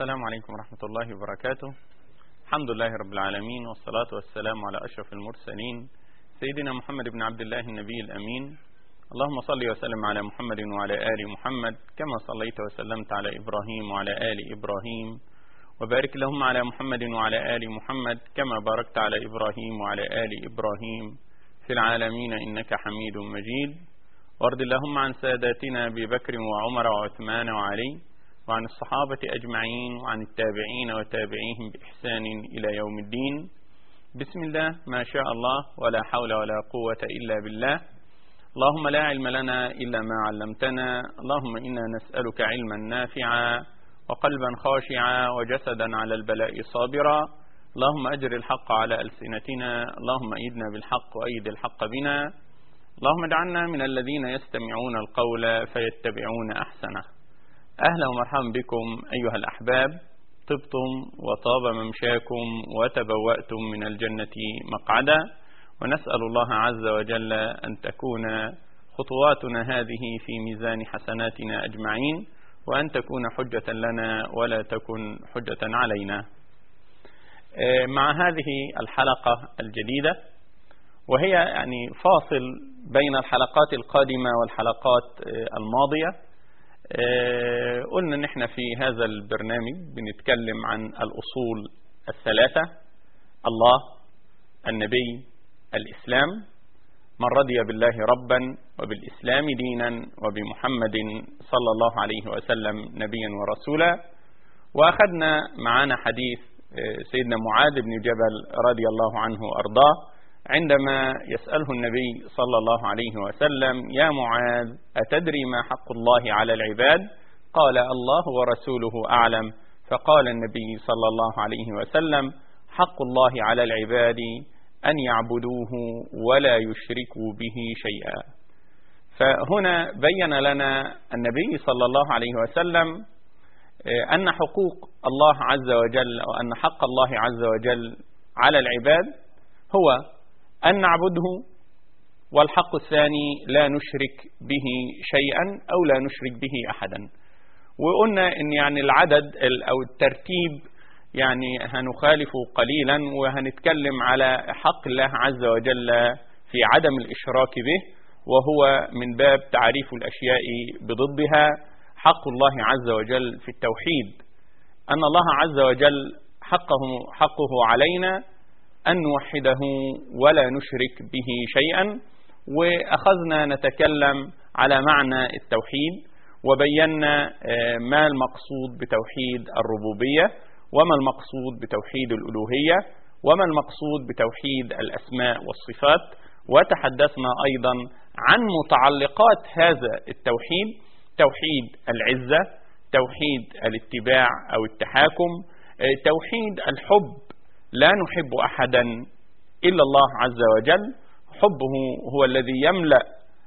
السلام عليكم ورحمة الله وبركاته الحمد لله رب العالمين والصلاة والسلام على أشرف المرسلين سيدنا محمد بن عبد الله النبي الأمين اللهم صل وسلم على محمد وعلى آل محمد كما صليت وسلمت على إبراهيم وعلى آل إبراهيم وبارك لهم على محمد وعلى آل محمد كما باركت على إبراهيم وعلى آل إبراهيم في العالمين إنك حميد مجيد وارض اللهم عن ساداتنا أبي بكر وعمر وعثمان وعلي وعن الصحابة أجمعين وعن التابعين وتابعيهم بإحسان إلى يوم الدين بسم الله ما شاء الله ولا حول ولا قوة إلا بالله اللهم لا علم لنا إلا ما علمتنا اللهم إنا نسألك علما نافعا وقلبا خاشعا وجسدا على البلاء صابرا اللهم أجر الحق على ألسنتنا اللهم أيدنا بالحق وأيد الحق بنا اللهم اجعلنا من الذين يستمعون القول فيتبعون أحسنه أهلا ومرحبا بكم أيها الأحباب طبتم وطاب ممشاكم وتبوأتم من الجنة مقعدا ونسأل الله عز وجل أن تكون خطواتنا هذه في ميزان حسناتنا أجمعين وأن تكون حجة لنا ولا تكن حجة علينا مع هذه الحلقة الجديدة وهي يعني فاصل بين الحلقات القادمة والحلقات الماضية قلنا ان احنا في هذا البرنامج بنتكلم عن الأصول الثلاثة الله النبي الإسلام من رضي بالله ربا وبالإسلام دينا وبمحمد صلى الله عليه وسلم نبيا ورسولا وأخذنا معنا حديث سيدنا معاذ بن جبل رضي الله عنه وأرضاه عندما يسأله النبي صلى الله عليه وسلم يا معاذ أتدري ما حق الله على العباد قال الله ورسوله أعلم فقال النبي صلى الله عليه وسلم حق الله على العباد أن يعبدوه ولا يشركوا به شيئا فهنا بين لنا النبي صلى الله عليه وسلم أن حقوق الله عز وجل وأن حق الله عز وجل على العباد هو أن نعبده والحق الثاني لا نشرك به شيئا أو لا نشرك به أحدا وقلنا أن يعني العدد أو الترتيب يعني هنخالف قليلا وهنتكلم على حق الله عز وجل في عدم الإشراك به وهو من باب تعريف الأشياء بضدها حق الله عز وجل في التوحيد أن الله عز وجل حقه, حقه علينا أن نوحده ولا نشرك به شيئا وأخذنا نتكلم على معنى التوحيد وبينا ما المقصود بتوحيد الربوبية وما المقصود بتوحيد الألوهية وما المقصود بتوحيد الأسماء والصفات وتحدثنا أيضا عن متعلقات هذا التوحيد توحيد العزة توحيد الاتباع أو التحاكم توحيد الحب لا نحب أحدا إلا الله عز وجل حبه هو الذي يملأ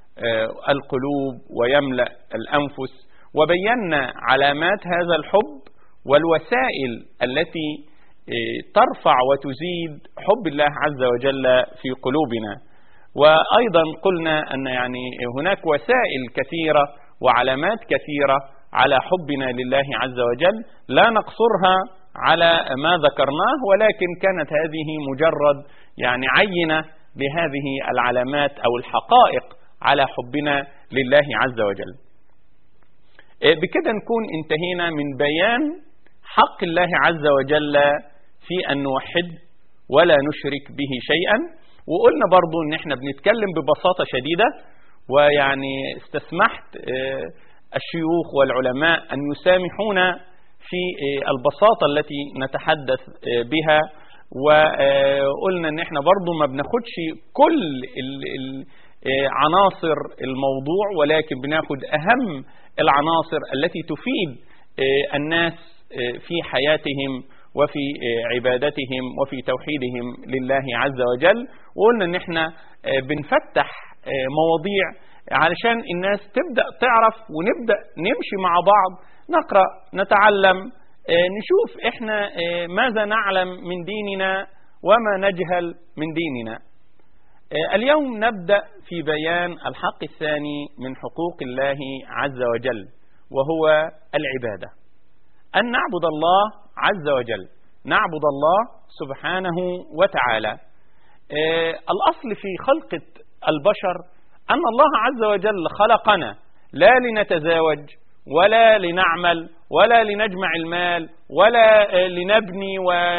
القلوب ويملأ الأنفس وبينا علامات هذا الحب والوسائل التي ترفع وتزيد حب الله عز وجل في قلوبنا وأيضا قلنا أن يعني هناك وسائل كثيرة وعلامات كثيرة على حبنا لله عز وجل لا نقصرها على ما ذكرناه ولكن كانت هذه مجرد يعني عينة لهذه العلامات أو الحقائق على حبنا لله عز وجل بكده نكون انتهينا من بيان حق الله عز وجل في أن نوحد ولا نشرك به شيئا وقلنا برضو ان احنا بنتكلم ببساطة شديدة ويعني استسمحت الشيوخ والعلماء أن يسامحونا في البساطة التي نتحدث بها وقلنا ان احنا برضو ما بناخدش كل عناصر الموضوع ولكن بناخد اهم العناصر التي تفيد الناس في حياتهم وفي عبادتهم وفي توحيدهم لله عز وجل وقلنا ان احنا بنفتح مواضيع علشان الناس تبدأ تعرف ونبدأ نمشي مع بعض نقرأ نتعلم نشوف احنا ماذا نعلم من ديننا وما نجهل من ديننا اليوم نبدأ في بيان الحق الثاني من حقوق الله عز وجل وهو العبادة أن نعبد الله عز وجل نعبد الله سبحانه وتعالى آه الأصل في خلقة البشر أن الله عز وجل خلقنا لا لنتزاوج ولا لنعمل ولا لنجمع المال ولا لنبني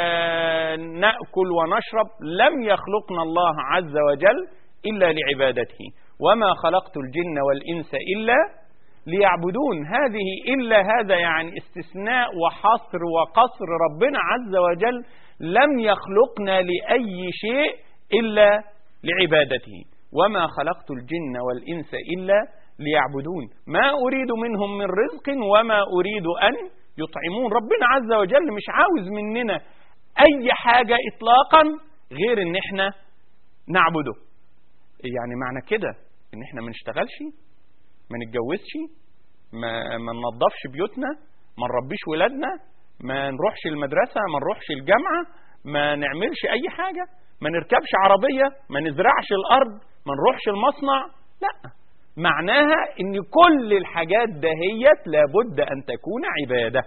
ونأكل ونشرب لم يخلقنا الله عز وجل إلا لعبادته وما خلقت الجن والإنس إلا ليعبدون هذه إلا هذا يعني استثناء وحصر وقصر ربنا عز وجل لم يخلقنا لأي شيء إلا لعبادته وما خلقت الجن والإنس إلا ليعبدون ما أريد منهم من رزق وما أريد أن يطعمون ربنا عز وجل مش عاوز مننا أي حاجة إطلاقا غير إن إحنا نعبده يعني معنى كده إن إحنا ما نشتغلش ما نتجوزش ما, ما ننظفش بيوتنا ما نربيش ولادنا ما نروحش المدرسة ما نروحش الجامعة ما نعملش أي حاجة ما نركبش عربية ما نزرعش الأرض ما نروحش المصنع لا معناها ان كل الحاجات دهيت لابد ان تكون عبادة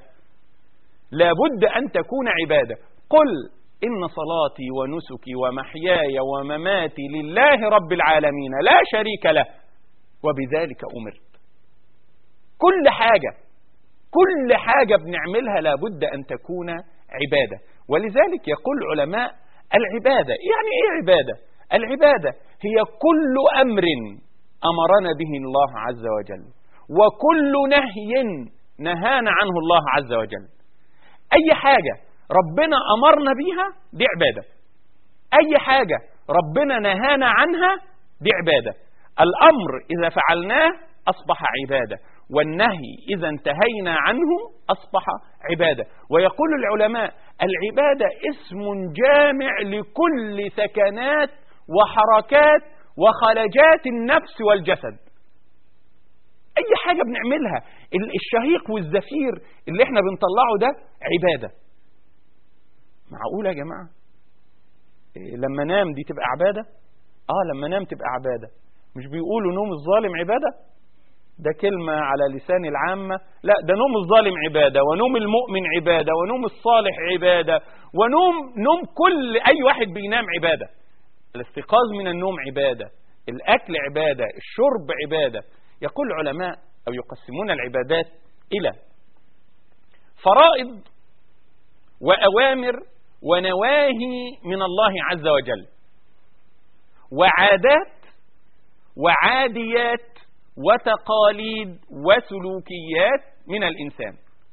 لابد ان تكون عبادة قل ان صلاتي ونسكي ومحياي ومماتي لله رب العالمين لا شريك له وبذلك امرت كل حاجة كل حاجة بنعملها لابد ان تكون عبادة ولذلك يقول علماء العبادة يعني ايه عبادة العبادة هي كل امر أمرنا به الله عز وجل وكل نهي نهانا عنه الله عز وجل أي حاجة ربنا أمرنا بيها دي عبادة أي حاجة ربنا نهانا عنها دي عبادة الأمر إذا فعلناه أصبح عبادة والنهي إذا انتهينا عنه أصبح عبادة ويقول العلماء العبادة اسم جامع لكل سكنات وحركات وخلجات النفس والجسد اي حاجة بنعملها الشهيق والزفير اللي احنا بنطلعه ده عبادة معقولة يا جماعة إيه لما نام دي تبقى عبادة اه لما نام تبقى عبادة مش بيقولوا نوم الظالم عبادة ده كلمة على لسان العامة لا ده نوم الظالم عبادة ونوم المؤمن عبادة ونوم الصالح عبادة ونوم نوم كل أي واحد بينام عبادة الاستيقاظ من النوم عبادة الأكل عبادة الشرب عبادة يقول العلماء أو يقسمون العبادات إلى فرائض وأوامر ونواهي من الله عز وجل وعادات وعاديات وتقاليد وسلوكيات من الإنسان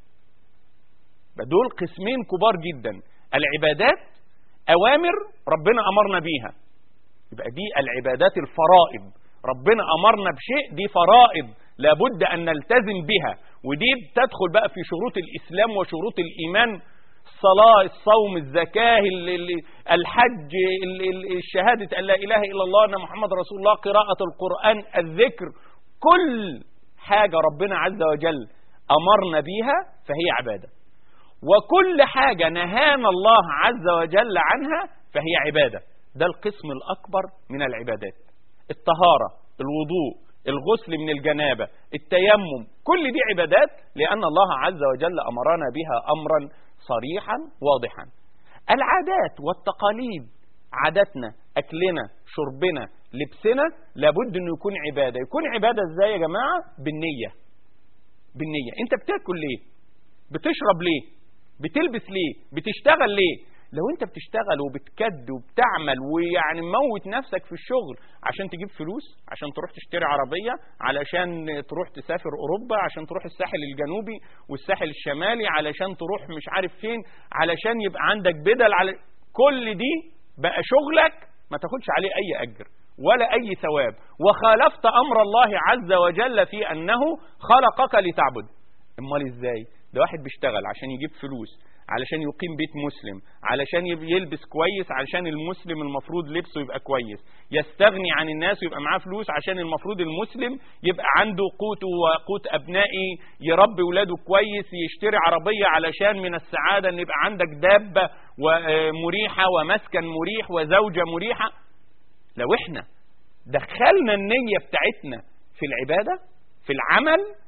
دول قسمين كبار جدا العبادات أوامر ربنا أمرنا بيها يبقى دي العبادات الفرائض ربنا أمرنا بشيء دي فرائض لابد أن نلتزم بها ودي تدخل بقى في شروط الإسلام وشروط الإيمان الصلاة الصوم الزكاة الحج الشهادة أن لا إله إلا الله أن محمد رسول الله قراءة القرآن الذكر كل حاجة ربنا عز وجل أمرنا بيها فهي عبادة وكل حاجة نهانا الله عز وجل عنها فهي عبادة ده القسم الأكبر من العبادات الطهارة الوضوء الغسل من الجنابة التيمم كل دي عبادات لأن الله عز وجل أمرنا بها أمرا صريحا واضحا العادات والتقاليد عاداتنا أكلنا شربنا لبسنا لابد أنه يكون عبادة يكون عبادة ازاي يا جماعة بالنية بالنية انت بتاكل ليه بتشرب ليه بتلبس ليه بتشتغل ليه لو انت بتشتغل وبتكد وبتعمل ويعني موت نفسك في الشغل عشان تجيب فلوس عشان تروح تشتري عربية علشان تروح تسافر اوروبا عشان تروح الساحل الجنوبي والساحل الشمالي علشان تروح مش عارف فين علشان يبقى عندك بدل على كل دي بقى شغلك ما تاخدش عليه اي اجر ولا اي ثواب وخالفت امر الله عز وجل في انه خلقك لتعبد امال ازاي ده واحد بيشتغل عشان يجيب فلوس علشان يقيم بيت مسلم علشان يلبس كويس علشان المسلم المفروض لبسه يبقى كويس يستغني عن الناس ويبقى معاه فلوس عشان المفروض المسلم يبقى عنده قوته وقوت أبنائي يربي ولاده كويس يشتري عربية علشان من السعادة أن يبقى عندك دابة مريحة ومسكن مريح وزوجة مريحة لو احنا دخلنا النية بتاعتنا في العبادة في العمل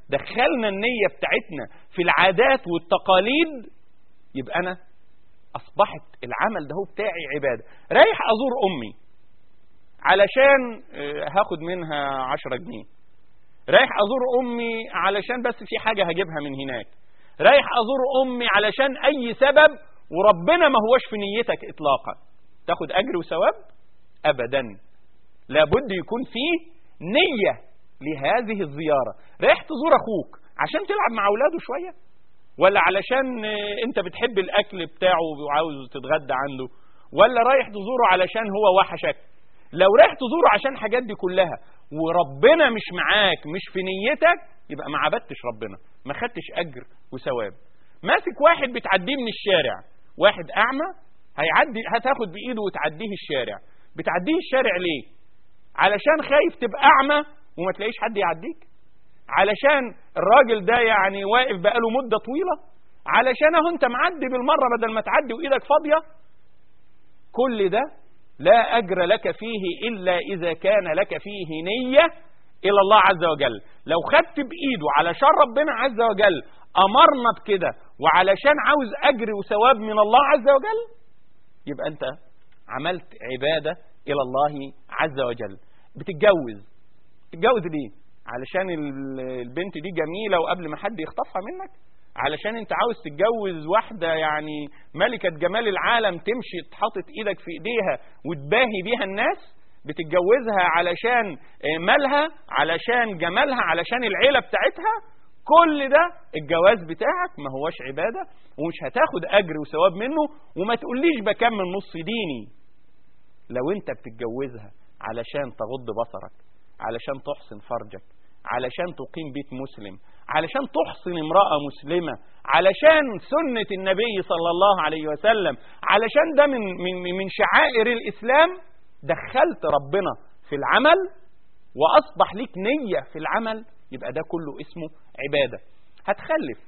دخلنا النية بتاعتنا في العادات والتقاليد يبقى أنا أصبحت العمل ده هو بتاعي عبادة رايح أزور أمي علشان آه، هاخد منها عشرة جنيه رايح أزور أمي علشان بس في حاجة هجيبها من هناك رايح أزور أمي علشان أي سبب وربنا ما هوش في نيتك إطلاقا تاخد أجر وثواب أبدا لابد يكون فيه نية لهذه الزيارة رايح تزور أخوك عشان تلعب مع أولاده شوية ولا علشان انت بتحب الأكل بتاعه وعاوز تتغدى عنده ولا رايح تزوره علشان هو وحشك لو رايح تزوره عشان الحاجات دي كلها وربنا مش معاك مش في نيتك يبقى ما عبدتش ربنا ما خدتش أجر وثواب ماسك واحد بتعديه من الشارع واحد أعمى هيعدي هتاخد بإيده وتعديه الشارع بتعديه الشارع ليه علشان خايف تبقى أعمى وما تلاقيش حد يعديك علشان الراجل ده يعني واقف بقاله مدة طويلة علشان اهو انت معدي بالمرة بدل ما تعدي وايدك فاضية كل ده لا أجر لك فيه إلا إذا كان لك فيه نية إلى الله عز وجل لو خدت بإيده علشان ربنا عز وجل أمرنا بكده وعلشان عاوز أجر وثواب من الله عز وجل يبقى أنت عملت عبادة إلى الله عز وجل بتتجوز تتجوز ليه علشان البنت دي جميلة وقبل ما حد يخطفها منك علشان انت عاوز تتجوز واحدة يعني ملكة جمال العالم تمشي تحطت ايدك في ايديها وتباهي بيها الناس بتتجوزها علشان مالها علشان جمالها علشان العيلة بتاعتها كل ده الجواز بتاعك ما هوش عبادة ومش هتاخد أجر وثواب منه وما تقوليش بكمل نص ديني لو انت بتتجوزها علشان تغض بصرك علشان تحسن فرجك علشان تقيم بيت مسلم علشان تحسن امرأة مسلمة علشان سنة النبي صلى الله عليه وسلم علشان ده من, من, من شعائر الإسلام دخلت ربنا في العمل وأصبح لك نية في العمل يبقى ده كله اسمه عبادة هتخلف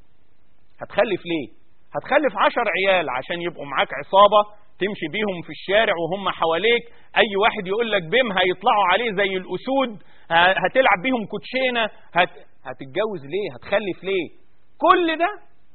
هتخلف ليه هتخلف عشر عيال عشان يبقوا معاك عصابة تمشي بيهم في الشارع وهم حواليك اي واحد يقول لك بيم هيطلعوا عليه زي الاسود هتلعب بيهم كوتشينه هت... هتتجوز ليه هتخلف ليه كل ده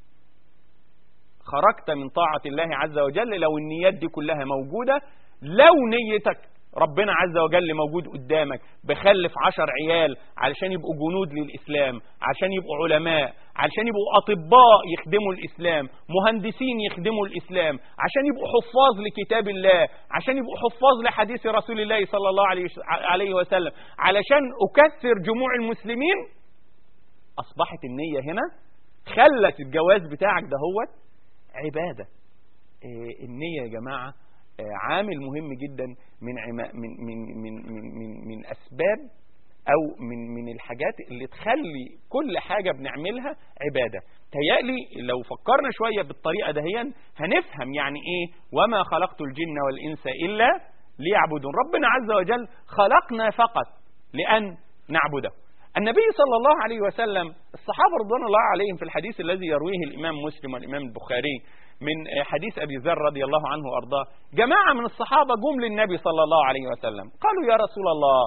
خرجت من طاعة الله عز وجل لو النيات دي كلها موجودة لو نيتك ربنا عز وجل موجود قدامك بخلف عشر عيال علشان يبقوا جنود للإسلام عشان يبقوا علماء علشان يبقوا أطباء يخدموا الإسلام مهندسين يخدموا الإسلام عشان يبقوا حفاظ لكتاب الله عشان يبقوا حفاظ لحديث رسول الله صلى الله عليه وسلم علشان أكثر جموع المسلمين أصبحت النية هنا خلت الجواز بتاعك ده هو عبادة النية يا جماعة عامل مهم جدا من من من من من, من اسباب او من من الحاجات اللي تخلي كل حاجه بنعملها عباده تيالي لو فكرنا شويه بالطريقه دهيا هنفهم يعني ايه وما خلقت الجن والانس الا ليعبدون ربنا عز وجل خلقنا فقط لان نعبده النبي صلى الله عليه وسلم الصحابه رضوان الله عليهم في الحديث الذي يرويه الامام مسلم والامام البخاري من حديث أبي ذر رضي الله عنه وأرضاه جماعة من الصحابة جم للنبي صلى الله عليه وسلم قالوا يا رسول الله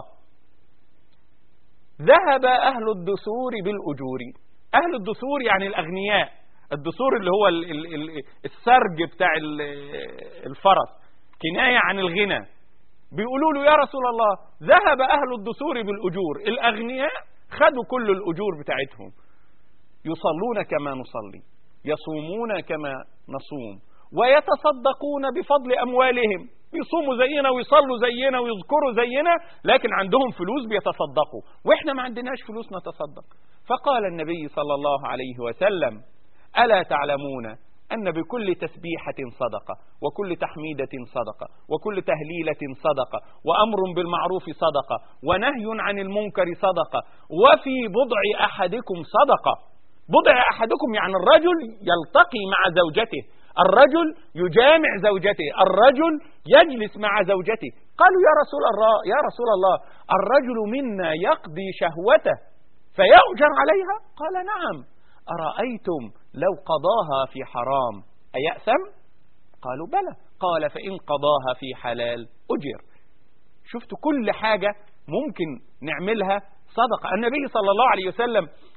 ذهب أهل الدثور بالأجور أهل الدثور يعني الأغنياء الدثور اللي هو السرج بتاع الفرس كناية عن الغنى بيقولوا له يا رسول الله ذهب أهل الدثور بالأجور الأغنياء خدوا كل الأجور بتاعتهم يصلون كما نصلي يصومون كما نصوم ويتصدقون بفضل أموالهم يصوموا زينا ويصلوا زينا ويذكروا زينا لكن عندهم فلوس بيتصدقوا وإحنا ما عندناش فلوس نتصدق فقال النبي صلى الله عليه وسلم ألا تعلمون أن بكل تسبيحة صدقة وكل تحميدة صدقة وكل تهليلة صدقة وأمر بالمعروف صدقة ونهي عن المنكر صدقة وفي بضع أحدكم صدقة بضع أحدكم يعني الرجل يلتقي مع زوجته الرجل يجامع زوجته الرجل يجلس مع زوجته قالوا يا رسول الله يا رسول الله الرجل منا يقضي شهوته فيؤجر عليها قال نعم أرأيتم لو قضاها في حرام أيأثم قالوا بلى قال فإن قضاها في حلال أجر شفت كل حاجة ممكن نعملها صدقة النبي صلى الله عليه وسلم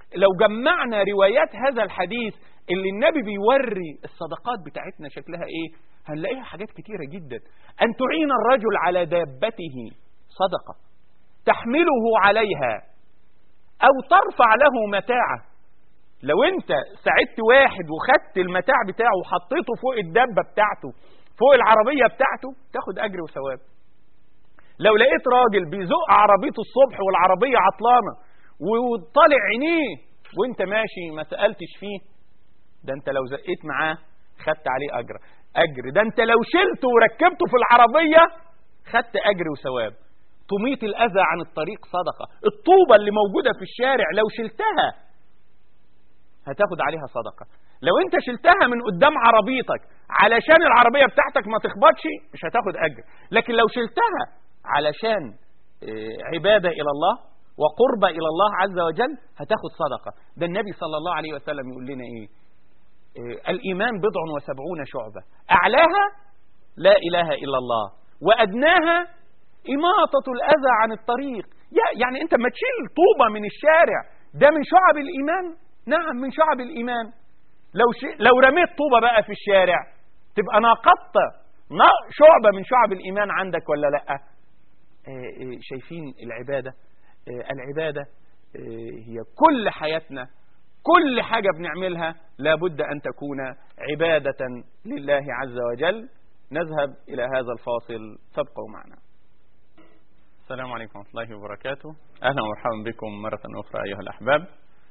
لو جمعنا روايات هذا الحديث اللي النبي بيوري الصدقات بتاعتنا شكلها ايه هنلاقيها حاجات كتيرة جدا أن تعين الرجل على دابته صدقة تحمله عليها أو ترفع له متاعه لو انت ساعدت واحد وخدت المتاع بتاعه وحطيته فوق الدبة بتاعته فوق العربية بتاعته تاخد أجر وثواب لو لقيت راجل بيزق عربيته الصبح والعربية عطلانة وطالع عينيه وانت ماشي ما سألتش فيه ده انت لو زقيت معاه خدت عليه أجر أجر ده انت لو شلته وركبته في العربية خدت أجر وثواب تميط الأذى عن الطريق صدقة الطوبة اللي موجودة في الشارع لو شلتها هتاخد عليها صدقة لو انت شلتها من قدام عربيتك علشان العربية بتاعتك ما تخبطش مش هتاخد أجر لكن لو شلتها علشان عبادة إلى الله وقربة إلى الله عز وجل هتاخد صدقة ده النبي صلى الله عليه وسلم يقول لنا إيه الإيمان بضع وسبعون شعبة أعلاها لا إله إلا الله وأدناها إماطة الأذى عن الطريق يعني أنت ما تشيل طوبة من الشارع ده من شعب الإيمان نعم من شعب الإيمان لو, ش... لو رميت طوبة بقى في الشارع تبقى ناقضت شعبة من شعب الإيمان عندك ولا لأ شايفين العبادة العبادة هي كل حياتنا كل حاجة بنعملها لابد أن تكون عبادة لله عز وجل نذهب إلى هذا الفاصل فابقوا معنا السلام عليكم ورحمة الله وبركاته أهلا ومرحبا بكم مرة أخرى أيها الأحباب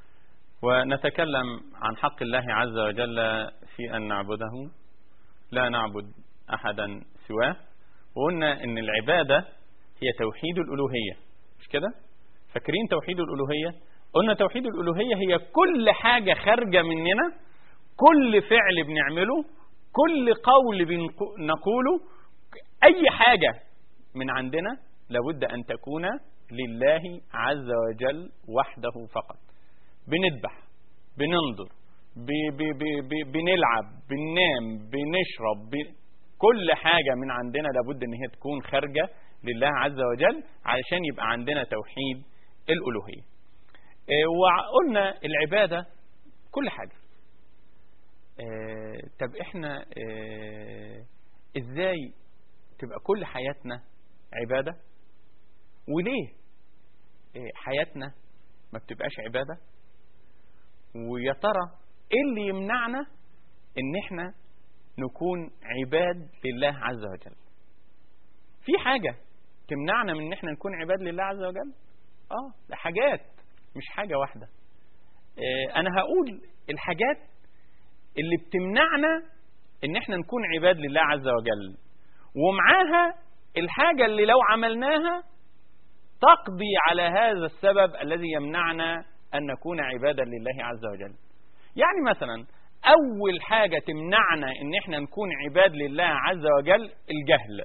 ونتكلم عن حق الله عز وجل في أن نعبده لا نعبد أحدا سواه وقلنا أن العبادة هي توحيد الألوهية مش كده فاكرين توحيد الألوهية قلنا توحيد الألوهية هي كل حاجة خارجة مننا كل فعل بنعمله كل قول بنقوله أي حاجة من عندنا لابد أن تكون لله عز وجل وحده فقط بنذبح بننظر ب ب ب ب بنلعب بننام بنشرب ب... كل حاجة من عندنا لابد ان هي تكون خارجة لله عز وجل علشان يبقى عندنا توحيد الألوهية اه وقلنا العبادة كل حاجة اه طب احنا اه ازاي تبقى كل حياتنا عبادة وليه حياتنا ما بتبقاش عبادة ويا ترى ايه اللي يمنعنا ان احنا نكون عباد لله عز وجل في حاجة تمنعنا من ان احنا نكون عباد لله عز وجل اه ده حاجات مش حاجة واحدة اه انا هقول الحاجات اللي بتمنعنا ان احنا نكون عباد لله عز وجل ومعاها الحاجة اللي لو عملناها تقضي على هذا السبب الذي يمنعنا أن نكون عبادا لله عز وجل يعني مثلا أول حاجة تمنعنا أن احنا نكون عباد لله عز وجل الجهل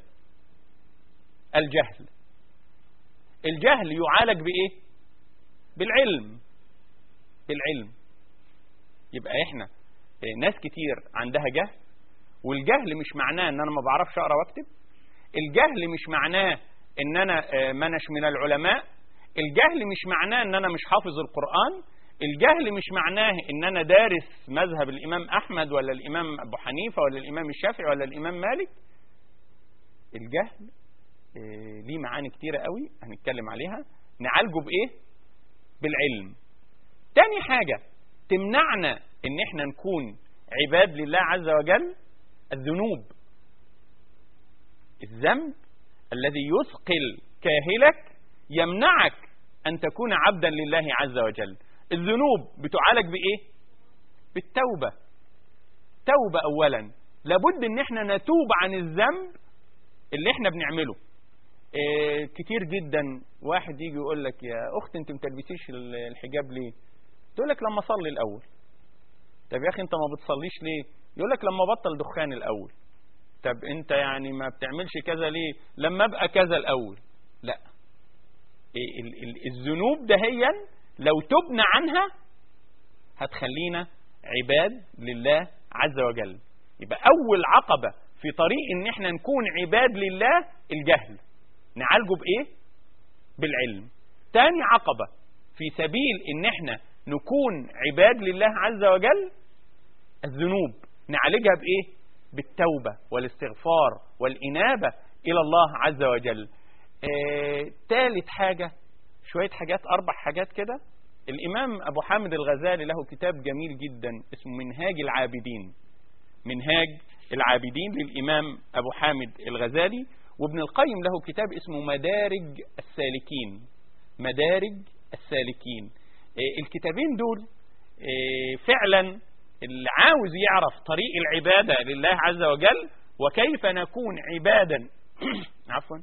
الجهل الجهل يعالج بإيه بالعلم بالعلم يبقى احنا ناس كتير عندها جهل والجهل مش معناه ان انا ما بعرفش اقرا واكتب الجهل مش معناه ان انا منش من العلماء الجهل مش معناه ان انا مش حافظ القرآن الجهل مش معناه ان انا دارس مذهب الامام احمد ولا الامام ابو حنيفة ولا الامام الشافعي ولا الامام مالك الجهل ليه معاني كتيرة قوي هنتكلم عليها نعالجه بايه بالعلم تاني حاجة تمنعنا ان احنا نكون عباد لله عز وجل الذنوب الذنب الذي يثقل كاهلك يمنعك أن تكون عبدا لله عز وجل الذنوب بتعالج بإيه بالتوبة توبة أولا لابد أن احنا نتوب عن الذنب اللي احنا بنعمله اه كتير جدا واحد يجي يقول لك يا أخت انت متلبسيش الحجاب ليه تقول لك لما أصلي الأول طب يا أخي انت ما بتصليش ليه يقول لك لما بطل دخان الأول طب انت يعني ما بتعملش كذا ليه لما ابقى كذا الأول لا الذنوب دهيا لو تبنى عنها هتخلينا عباد لله عز وجل يبقى أول عقبة في طريق ان احنا نكون عباد لله الجهل نعالجه بإيه بالعلم تاني عقبة في سبيل ان احنا نكون عباد لله عز وجل الذنوب نعالجها بإيه بالتوبة والاستغفار والإنابة إلى الله عز وجل آه، ثالث حاجة شوية حاجات أربع حاجات كده الإمام أبو حامد الغزالي له كتاب جميل جدا اسمه منهاج العابدين منهاج العابدين للإمام أبو حامد الغزالي وابن القيم له كتاب اسمه مدارج السالكين مدارج السالكين آه، الكتابين دول آه، فعلا اللي عاوز يعرف طريق العبادة لله عز وجل وكيف نكون عبادا عفوا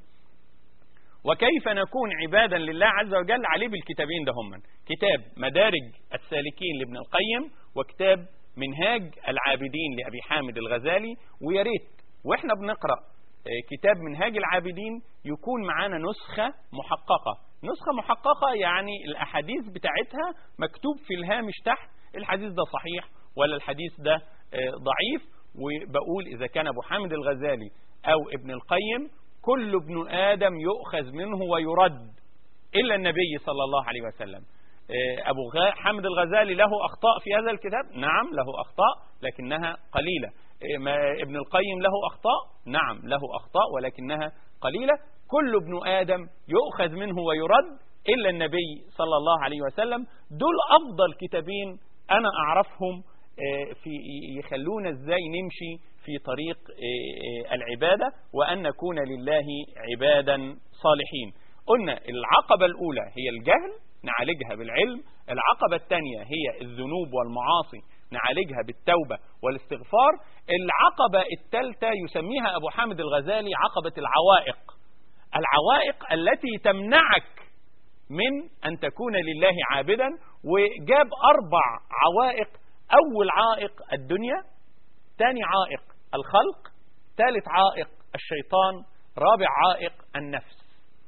وكيف نكون عبادا لله عز وجل عليه بالكتابين ده هم كتاب مدارج السالكين لابن القيم وكتاب منهاج العابدين لأبي حامد الغزالي ويا ريت واحنا بنقرأ آه، كتاب منهاج العابدين يكون معانا نسخة محققة نسخة محققة يعني الأحاديث بتاعتها مكتوب في الهامش تحت الحديث ده صحيح ولا الحديث ده آه، ضعيف وبقول إذا كان أبو حامد الغزالي أو ابن القيم كل ابن آدم يؤخذ منه ويرد إلا النبي صلى الله عليه وسلم آه، أبو غا- حامد الغزالي له أخطاء في هذا الكتاب نعم له أخطاء لكنها قليلة آه، ما- ابن القيم له أخطاء نعم له أخطاء ولكنها قليلة كل ابن آدم يؤخذ منه ويرد إلا النبي صلى الله عليه وسلم دول أفضل كتابين أنا أعرفهم آه، في يخلونا ازاي نمشي في طريق آه، آه، العبادة وأن نكون لله عبادا صالحين قلنا العقبة الأولى هي الجهل نعالجها بالعلم العقبة الثانية هي الذنوب والمعاصي نعالجها بالتوبة والاستغفار العقبة الثالثة يسميها أبو حامد الغزالي عقبة العوائق العوائق التي تمنعك من أن تكون لله عابدا وجاب أربع عوائق أول عائق الدنيا ثاني عائق الخلق ثالث عائق الشيطان رابع عائق النفس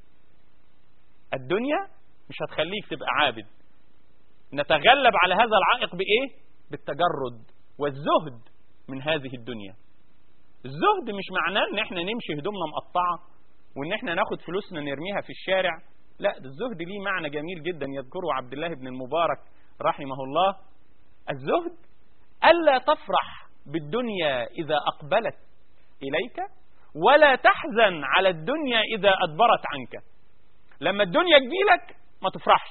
الدنيا مش هتخليك تبقى عابد نتغلب على هذا العائق بإيه؟ بالتجرد والزهد من هذه الدنيا الزهد مش معناه ان احنا نمشي هدومنا مقطعة وان احنا ناخد فلوسنا نرميها في الشارع لا ده الزهد ليه معنى جميل جدا يذكره عبد الله بن المبارك رحمه الله الزهد ألا تفرح بالدنيا إذا أقبلت إليك ولا تحزن على الدنيا إذا أدبرت عنك لما الدنيا تجيلك ما تفرحش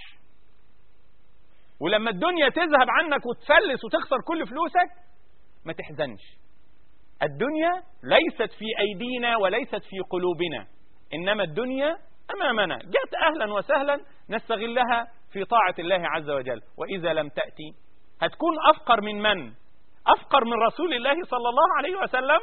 ولما الدنيا تذهب عنك وتفلس وتخسر كل فلوسك ما تحزنش الدنيا ليست في أيدينا وليست في قلوبنا إنما الدنيا أمامنا جاءت أهلا وسهلا نستغلها في طاعة الله عز وجل وإذا لم تأتي هتكون أفقر من من أفقر من رسول الله صلى الله عليه وسلم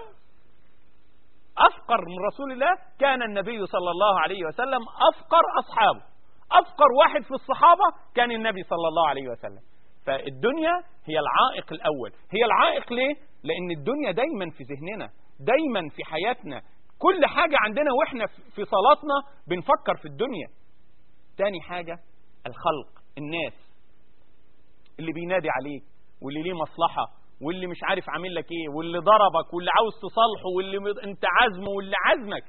أفقر من رسول الله كان النبي صلى الله عليه وسلم أفقر أصحابه أفقر واحد في الصحابة كان النبي صلى الله عليه وسلم فالدنيا هي العائق الأول هي العائق ليه؟ لأن الدنيا دايما في ذهننا دايما في حياتنا كل حاجة عندنا وإحنا في صلاتنا بنفكر في الدنيا تاني حاجة الخلق الناس اللي بينادي عليك واللي ليه مصلحة واللي مش عارف عامل لك ايه واللي ضربك واللي عاوز تصالحه واللي م- انت عازمه واللي عازمك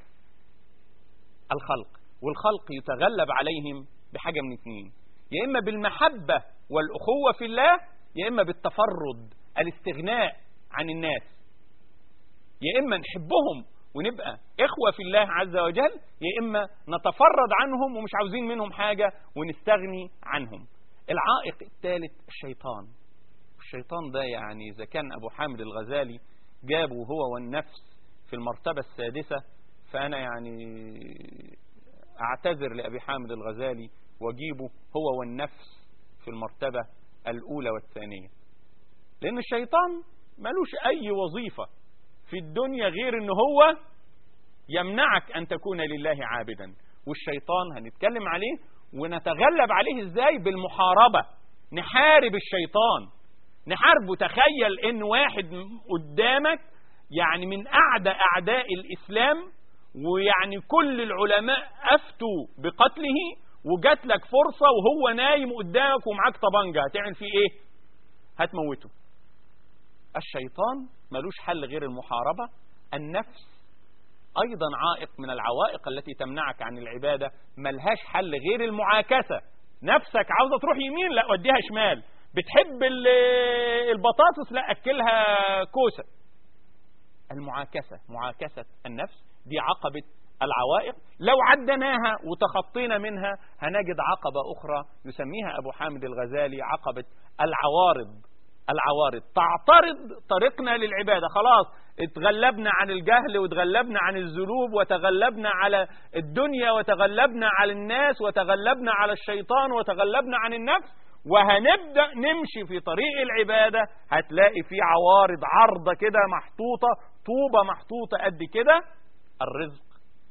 الخلق والخلق يتغلب عليهم بحاجة من اتنين يا إما بالمحبة والأخوة في الله يا إما بالتفرد الاستغناء عن الناس يا إما نحبهم ونبقى إخوة في الله عز وجل يا إما نتفرد عنهم ومش عاوزين منهم حاجة ونستغني عنهم العائق الثالث الشيطان الشيطان ده يعني إذا كان أبو حامد الغزالي جابه هو والنفس في المرتبة السادسة فأنا يعني أعتذر لأبي حامد الغزالي وأجيبه هو والنفس في المرتبة الأولى والثانية لأن الشيطان ملوش أي وظيفة في الدنيا غير أنه هو يمنعك أن تكون لله عابدا والشيطان هنتكلم عليه ونتغلب عليه إزاي بالمحاربة نحارب الشيطان نحاربه تخيل ان واحد قدامك يعني من اعدى اعداء الاسلام ويعني كل العلماء افتوا بقتله وجات لك فرصة وهو نايم قدامك ومعاك طبنجة هتعمل فيه ايه هتموته الشيطان ملوش حل غير المحاربة النفس ايضا عائق من العوائق التي تمنعك عن العبادة ملهاش حل غير المعاكسة نفسك عاوزة تروح يمين لا وديها شمال بتحب البطاطس لا أكلها كوسة المعاكسة معاكسة النفس دي عقبة العوائق لو عدناها وتخطينا منها هنجد عقبة أخرى يسميها أبو حامد الغزالي عقبة العوارض العوارض تعترض طريقنا للعبادة خلاص اتغلبنا عن الجهل وتغلبنا عن الذنوب وتغلبنا على الدنيا وتغلبنا على الناس وتغلبنا على الشيطان وتغلبنا عن النفس وهنبدأ نمشي في طريق العبادة هتلاقي في عوارض عرضة كده محطوطة طوبة محطوطة قد كده الرزق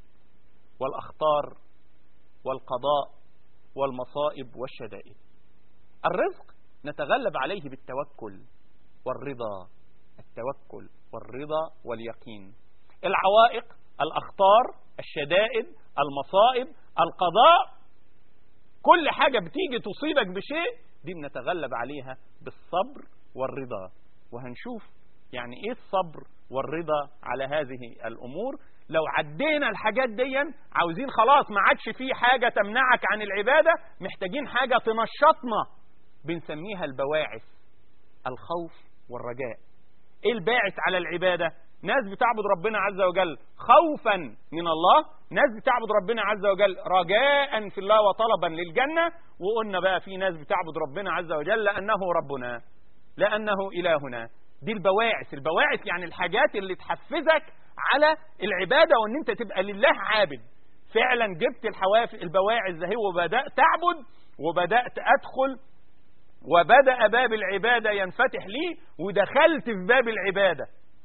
والأخطار والقضاء والمصائب والشدائد الرزق نتغلب عليه بالتوكل والرضا التوكل والرضا واليقين العوائق الأخطار الشدائد المصائب القضاء كل حاجة بتيجي تصيبك بشيء دي بنتغلب عليها بالصبر والرضا وهنشوف يعني ايه الصبر والرضا على هذه الأمور لو عدينا الحاجات دي عاوزين خلاص ما عادش في حاجة تمنعك عن العبادة محتاجين حاجة تنشطنا بنسميها البواعث الخوف والرجاء ايه الباعث على العبادة ناس بتعبد ربنا عز وجل خوفا من الله ناس بتعبد ربنا عز وجل رجاء في الله وطلبا للجنة وقلنا بقى في ناس بتعبد ربنا عز وجل لأنه ربنا لأنه إلهنا دي البواعث البواعث يعني الحاجات اللي تحفزك على العبادة وان انت تبقى لله عابد فعلا جبت الحوافز البواعث ده وبدأت تعبد وبدأت أدخل وبدأ باب العبادة ينفتح لي ودخلت في باب العبادة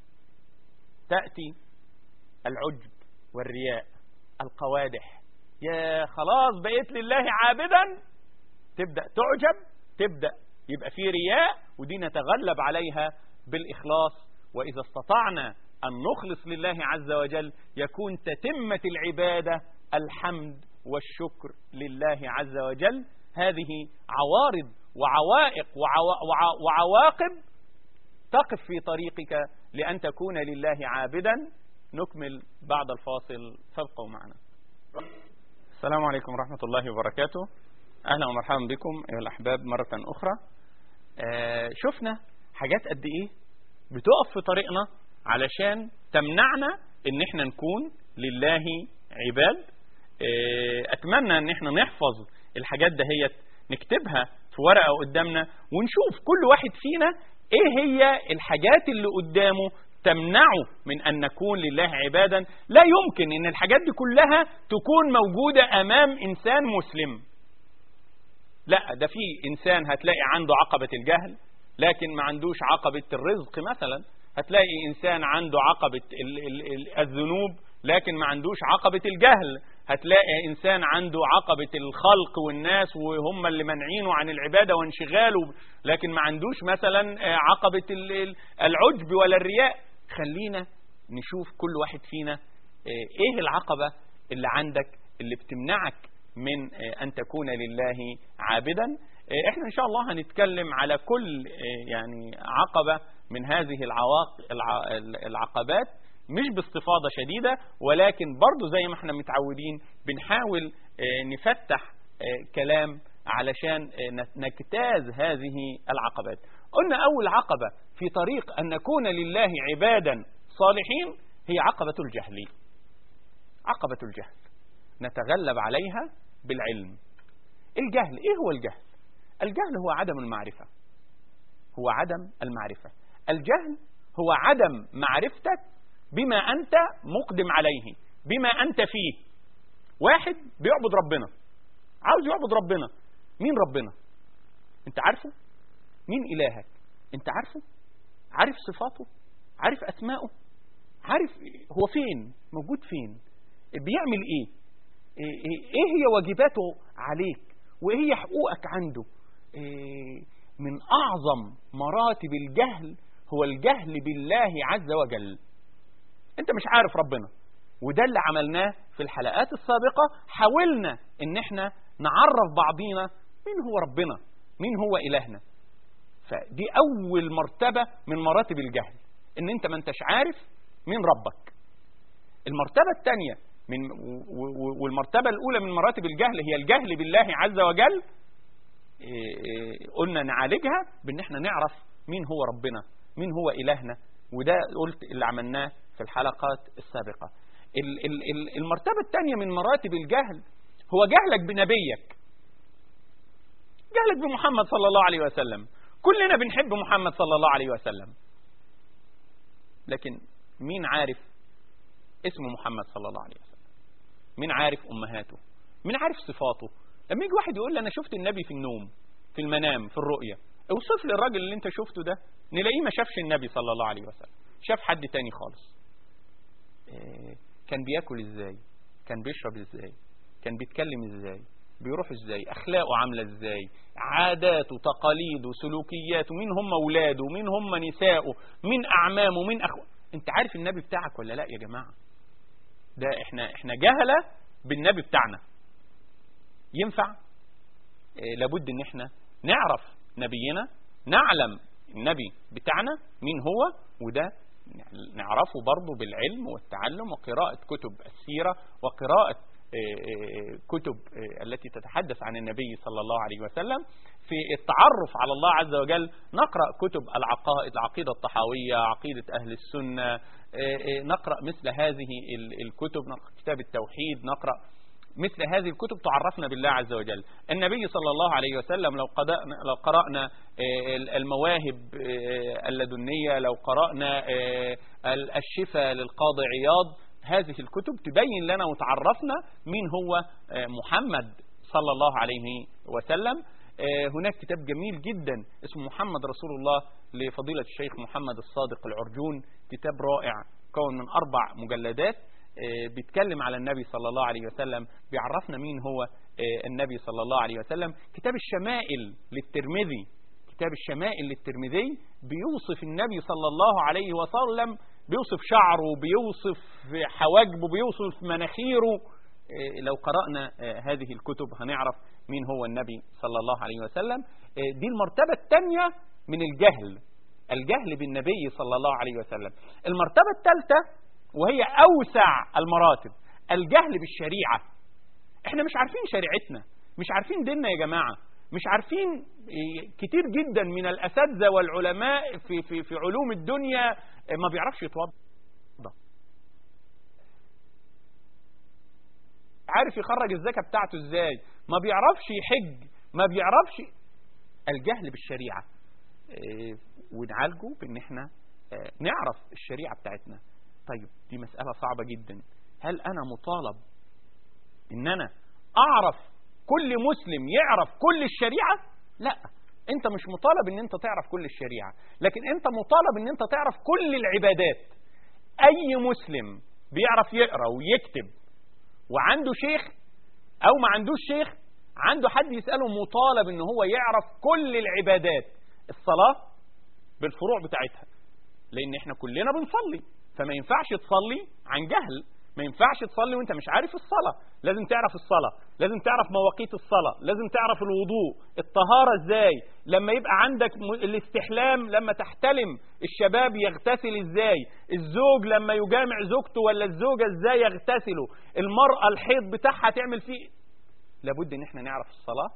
تأتي العجب والرياء القوادح يا خلاص بقيت لله عابدا تبدأ تعجب تبدأ يبقى في رياء ودي نتغلب عليها بالإخلاص وإذا استطعنا أن نخلص لله عز وجل يكون تتمة العبادة الحمد والشكر لله عز وجل هذه عوارض وعوائق وعواقب تقف في طريقك لأن تكون لله عابدا نكمل بعد الفاصل فابقوا معنا السلام عليكم ورحمة الله وبركاته أهلا ومرحبا بكم أيها الأحباب مرة أخرى آه شفنا حاجات قد إيه بتقف في طريقنا علشان تمنعنا ان احنا نكون لله عباد آه اتمنى ان احنا نحفظ الحاجات دهيت نكتبها في ورقة قدامنا ونشوف كل واحد فينا ايه هي الحاجات اللي قدامه تمنعه من أن نكون لله عبادا لا يمكن أن الحاجات دي كلها تكون موجودة أمام إنسان مسلم لا ده في إنسان هتلاقي عنده عقبة الجهل لكن ما عندوش عقبة الرزق مثلا هتلاقي إنسان عنده عقبة الذنوب لكن ما عندوش عقبة الجهل هتلاقي إنسان عنده عقبة الخلق والناس وهم اللي منعينه عن العبادة وانشغاله لكن ما عندوش مثلا عقبة العجب ولا الرياء خلينا نشوف كل واحد فينا ايه العقبة اللي عندك اللي بتمنعك من ان تكون لله عابدا احنا ان شاء الله هنتكلم على كل يعني عقبة من هذه العقبات مش باستفاضة شديدة ولكن برضو زي ما احنا متعودين بنحاول نفتح كلام علشان نجتاز هذه العقبات قلنا أول عقبة في طريق أن نكون لله عبادا صالحين هي عقبة الجهل عقبة الجهل نتغلب عليها بالعلم الجهل ايه هو الجهل الجهل هو عدم المعرفة هو عدم المعرفة الجهل هو عدم معرفتك بما أنت مقدم عليه بما أنت فيه واحد بيعبد ربنا عاوز يعبد ربنا مين ربنا انت عارفه مين إلهك انت عارفه عارف صفاته عارف أسماءه عارف هو فين موجود فين بيعمل ايه ايه هي واجباته عليك وايه هي حقوقك عنده إيه من أعظم مراتب الجهل هو الجهل بالله عز وجل انت مش عارف ربنا وده اللي عملناه في الحلقات السابقة حاولنا ان احنا نعرف بعضينا مين هو ربنا مين هو إلهنا فدي أول مرتبة من مراتب الجهل ان انت ما انتش عارف مين ربك المرتبة الثانية من والمرتبة الأولى من مراتب الجهل هي الجهل بالله عز وجل قلنا نعالجها بان احنا نعرف مين هو ربنا مين هو الهنا وده قلت اللي عملناه في الحلقات السابقة المرتبة الثانية من مراتب الجهل هو جهلك بنبيك جهلك بمحمد صلى الله عليه وسلم كلنا بنحب محمد صلى الله عليه وسلم لكن مين عارف اسم محمد صلى الله عليه وسلم مين عارف أمهاته مين عارف صفاته لما يجي واحد يقول لي أنا شفت النبي في النوم في المنام في الرؤية اوصف لي الراجل اللي انت شفته ده نلاقيه ما شافش النبي صلى الله عليه وسلم شاف حد تاني خالص إيه كان بياكل ازاي كان بيشرب ازاي كان بيتكلم ازاي بيروح ازاي اخلاقه عامله ازاي عاداته تقاليده سلوكياته مين هم اولاده مين هم نساؤه مين اعمامه مين اخو انت عارف النبي بتاعك ولا لا يا جماعه ده احنا احنا جهله بالنبي بتاعنا ينفع إيه لابد ان احنا نعرف نبينا نعلم النبي بتاعنا مين هو وده نعرفه برضه بالعلم والتعلم وقراءة كتب السيرة وقراءة كتب التي تتحدث عن النبي صلى الله عليه وسلم في التعرف على الله عز وجل نقرأ كتب العقائد العقيدة الطحاوية عقيدة أهل السنة نقرأ مثل هذه الكتب نقرأ كتاب التوحيد نقرأ مثل هذه الكتب تعرفنا بالله عز وجل النبي صلى الله عليه وسلم لو, لو قرأنا المواهب اللدنية لو قرأنا الشفاء للقاضي عياض هذه الكتب تبين لنا وتعرفنا مين هو محمد صلى الله عليه وسلم هناك كتاب جميل جدا اسمه محمد رسول الله لفضيلة الشيخ محمد الصادق العرجون كتاب رائع كون من أربع مجلدات بيتكلم على النبي صلى الله عليه وسلم بيعرفنا مين هو النبي صلى الله عليه وسلم كتاب الشمائل للترمذي كتاب الشمائل للترمذي بيوصف النبي صلى الله عليه وسلم بيوصف شعره بيوصف حواجبه بيوصف مناخيره لو قرأنا هذه الكتب هنعرف مين هو النبي صلى الله عليه وسلم دي المرتبة الثانية من الجهل الجهل بالنبي صلى الله عليه وسلم المرتبة الثالثة وهي أوسع المراتب الجهل بالشريعة احنا مش عارفين شريعتنا مش عارفين ديننا يا جماعة مش عارفين كتير جدا من الأساتذة والعلماء في, في, في علوم الدنيا ما بيعرفش يتوضا عارف يخرج الزكاة بتاعته ازاي ما بيعرفش يحج ما بيعرفش الجهل بالشريعة ونعالجه بان احنا نعرف الشريعة بتاعتنا طيب دي مسألة صعبة جدا هل أنا مطالب إن أنا أعرف كل مسلم يعرف كل الشريعة لا أنت مش مطالب إن أنت تعرف كل الشريعة لكن أنت مطالب إن أنت تعرف كل العبادات أي مسلم بيعرف يقرأ ويكتب وعنده شيخ أو ما عندوش شيخ عنده حد يسأله مطالب إن هو يعرف كل العبادات الصلاة بالفروع بتاعتها لأن إحنا كلنا بنصلي فما ينفعش تصلي عن جهل ما ينفعش تصلي وانت مش عارف الصلاة لازم تعرف الصلاة لازم تعرف مواقيت الصلاة لازم تعرف الوضوء الطهارة ازاي لما يبقى عندك الاستحلام لما تحتلم الشباب يغتسل ازاي الزوج لما يجامع زوجته ولا الزوجة ازاي يغتسلوا المرأة الحيض بتاعها تعمل فيه لابد ان احنا نعرف الصلاة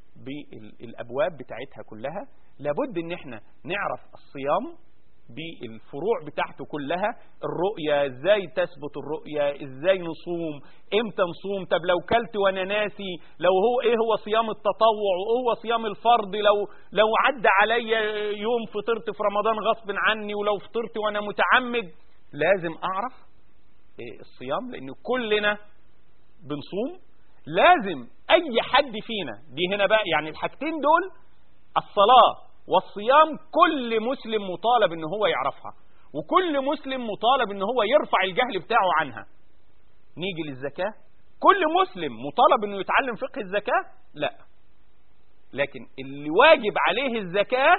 بالابواب بتاعتها كلها لابد ان احنا نعرف الصيام بالفروع بتاعته كلها الرؤية ازاي تثبت الرؤية ازاي نصوم امتى نصوم طب لو كلت وانا ناسي لو هو ايه هو صيام التطوع وهو صيام الفرض لو لو عدى عليا يوم فطرت في رمضان غصب عني ولو فطرت وانا متعمد لازم اعرف إيه الصيام لان كلنا بنصوم لازم اي حد فينا دي هنا بقى يعني الحاجتين دول الصلاه والصيام كل مسلم مطالب ان هو يعرفها وكل مسلم مطالب ان هو يرفع الجهل بتاعه عنها نيجي للزكاة كل مسلم مطالب انه يتعلم فقه الزكاة لا لكن اللي واجب عليه الزكاة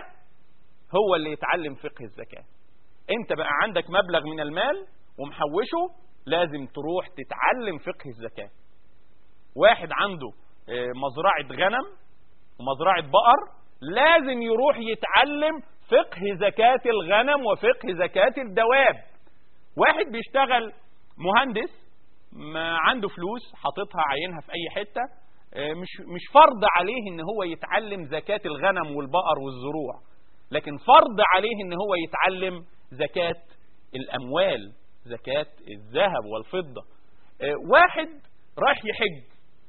هو اللي يتعلم فقه الزكاة انت بقى عندك مبلغ من المال ومحوشه لازم تروح تتعلم فقه الزكاة واحد عنده مزرعة غنم ومزرعة بقر لازم يروح يتعلم فقه زكاة الغنم وفقه زكاة الدواب واحد بيشتغل مهندس ما عنده فلوس حاططها عينها في اي حتة مش مش فرض عليه ان هو يتعلم زكاة الغنم والبقر والزروع لكن فرض عليه ان هو يتعلم زكاة الاموال زكاة الذهب والفضة واحد رايح يحج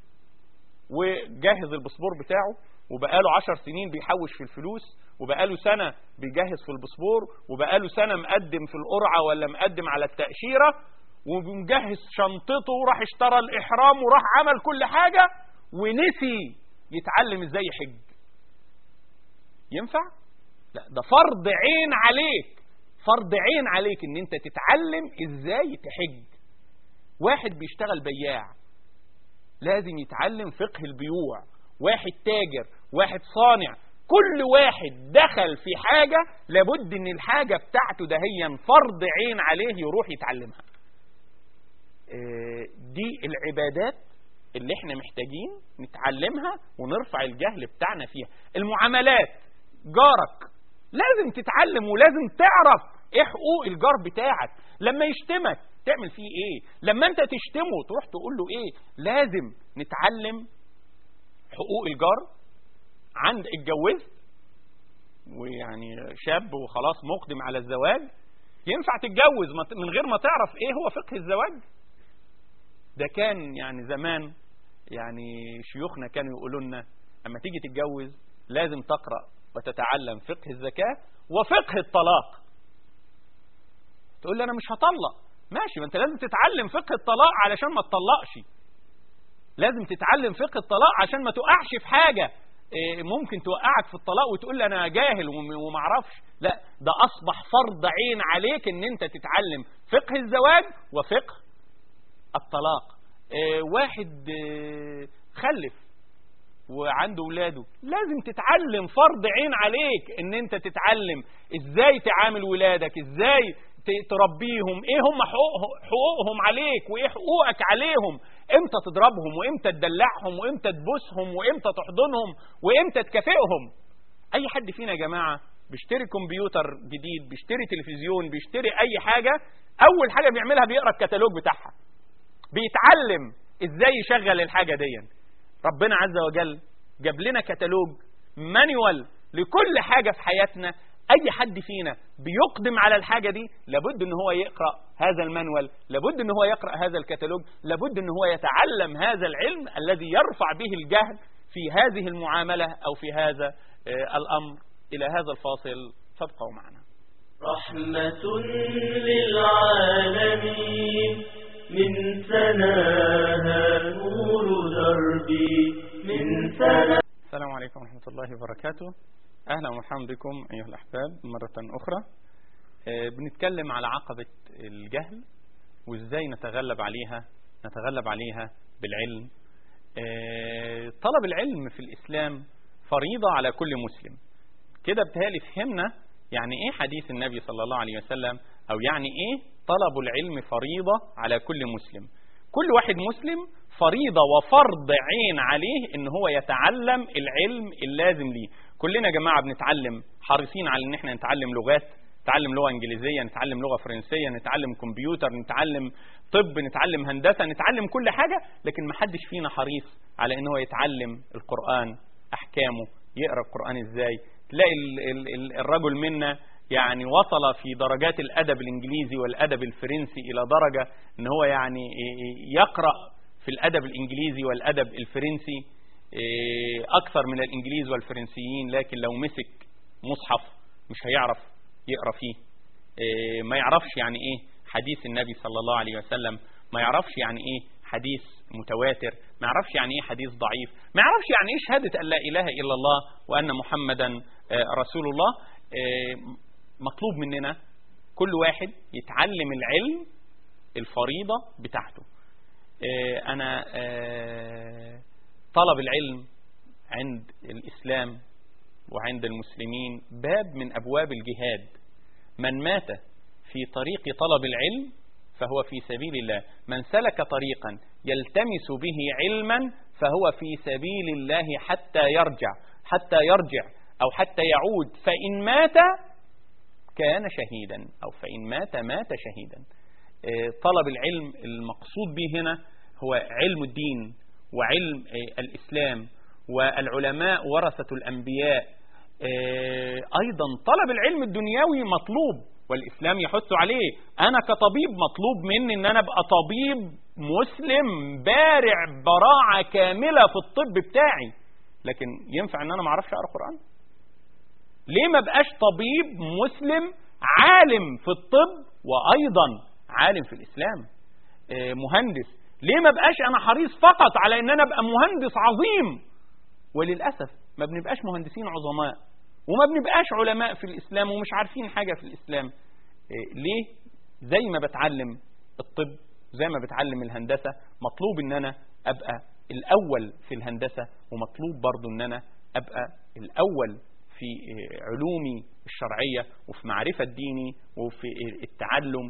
وجهز الباسبور بتاعه وبقاله عشر سنين بيحوش في الفلوس وبقاله سنة بيجهز في الباسبور وبقاله سنة مقدم في القرعة ولا مقدم على التأشيرة ومجهز شنطته وراح اشترى الإحرام وراح عمل كل حاجة ونسي يتعلم ازاي يحج ينفع؟ لا ده فرض عين عليك فرض عين عليك ان انت تتعلم ازاي تحج واحد بيشتغل بياع لازم يتعلم فقه البيوع واحد تاجر واحد صانع كل واحد دخل في حاجة لابد ان الحاجة بتاعته دهيا فرض عين عليه يروح يتعلمها دي العبادات اللي احنا محتاجين نتعلمها ونرفع الجهل بتاعنا فيها المعاملات جارك لازم تتعلم ولازم تعرف ايه حقوق الجار بتاعك لما يشتمك تعمل فيه ايه لما انت تشتمه تروح تقول له ايه لازم نتعلم حقوق الجار عند اتجوزت ويعني شاب وخلاص مقدم على الزواج ينفع تتجوز من غير ما تعرف ايه هو فقه الزواج ده كان يعني زمان يعني شيوخنا كانوا يقولوا لنا اما تيجي تتجوز لازم تقرأ وتتعلم فقه الزكاة وفقه الطلاق تقول لي انا مش هطلق ماشي ما انت لازم تتعلم فقه الطلاق علشان ما تطلقش لازم تتعلم فقه الطلاق عشان ما تقعش في حاجة ممكن توقعك في الطلاق وتقول لي انا جاهل وما اعرفش لا ده اصبح فرض عين عليك ان انت تتعلم فقه الزواج وفقه الطلاق واحد خلف وعنده ولاده لازم تتعلم فرض عين عليك ان انت تتعلم ازاي تعامل ولادك ازاي تربيهم ايه هم حقوقهم عليك وايه حقوقك عليهم امتى تضربهم وامتى تدلعهم وامتى تبوسهم وامتى تحضنهم وامتى تكافئهم اي حد فينا يا جماعه بيشتري كمبيوتر جديد بيشتري تلفزيون بيشتري اي حاجه اول حاجه بيعملها بيقرا الكتالوج بتاعها بيتعلم ازاي يشغل الحاجه دي ربنا عز وجل جاب لنا كتالوج مانيوال لكل حاجه في حياتنا اي حد فينا بيقدم على الحاجة دي لابد ان هو يقرأ هذا المانوال لابد ان هو يقرأ هذا الكتالوج لابد ان هو يتعلم هذا العلم الذي يرفع به الجهل في هذه المعاملة او في هذا الامر الى هذا الفاصل فابقوا معنا رحمة للعالمين من سناها نور دربي من سناها السلام عليكم ورحمة الله وبركاته أهلا ومرحبا بكم أيها الأحباب مرة أخرى آه بنتكلم على عقبة الجهل وإزاي نتغلب عليها نتغلب عليها بالعلم آه طلب العلم في الإسلام فريضة على كل مسلم كده بتهالي فهمنا يعني إيه حديث النبي صلى الله عليه وسلم أو يعني إيه طلب العلم فريضة على كل مسلم كل واحد مسلم فريضة وفرض عين عليه ان هو يتعلم العلم اللازم ليه كلنا يا جماعة بنتعلم حريصين على ان احنا نتعلم لغات نتعلم لغة انجليزية نتعلم لغة فرنسية نتعلم كمبيوتر نتعلم طب نتعلم هندسة نتعلم كل حاجة لكن ما حدش فينا حريص على ان هو يتعلم القرآن احكامه يقرأ القرآن ازاي تلاقي ال ال الرجل منا يعني وصل في درجات الأدب الإنجليزي والأدب الفرنسي إلى درجة أن هو يعني يقرأ في الأدب الإنجليزي والأدب الفرنسي أكثر من الإنجليز والفرنسيين لكن لو مسك مصحف مش هيعرف يقرأ فيه ما يعرفش يعني إيه حديث النبي صلى الله عليه وسلم ما يعرفش يعني إيه حديث متواتر ما يعرفش يعني إيه حديث ضعيف ما يعرفش يعني إيه شهادة أن لا إله إلا الله وأن محمدا رسول الله مطلوب مننا كل واحد يتعلم العلم الفريضة بتاعته أنا طلب العلم عند الإسلام وعند المسلمين باب من أبواب الجهاد من مات في طريق طلب العلم فهو في سبيل الله من سلك طريقا يلتمس به علما فهو في سبيل الله حتى يرجع حتى يرجع أو حتى يعود فإن مات كان شهيدا أو فإن مات مات شهيدا طلب العلم المقصود به هنا هو علم الدين وعلم الإسلام والعلماء ورثة الأنبياء أيضا طلب العلم الدنيوي مطلوب والإسلام يحث عليه أنا كطبيب مطلوب مني أن أنا أبقى طبيب مسلم بارع براعة كاملة في الطب بتاعي لكن ينفع أن أنا ما أعرفش أقرأ قرآن ليه ما بقاش طبيب مسلم عالم في الطب وأيضا عالم في الإسلام مهندس ليه ما بقاش أنا حريص فقط على أن أنا أبقى مهندس عظيم وللأسف ما بنبقاش مهندسين عظماء وما بنبقاش علماء في الإسلام ومش عارفين حاجة في الإسلام ليه زي ما بتعلم الطب زي ما بتعلم الهندسة مطلوب ان انا ابقى الاول في الهندسة ومطلوب برضو ان انا ابقى الاول في علومي الشرعية وفي معرفة ديني وفي التعلم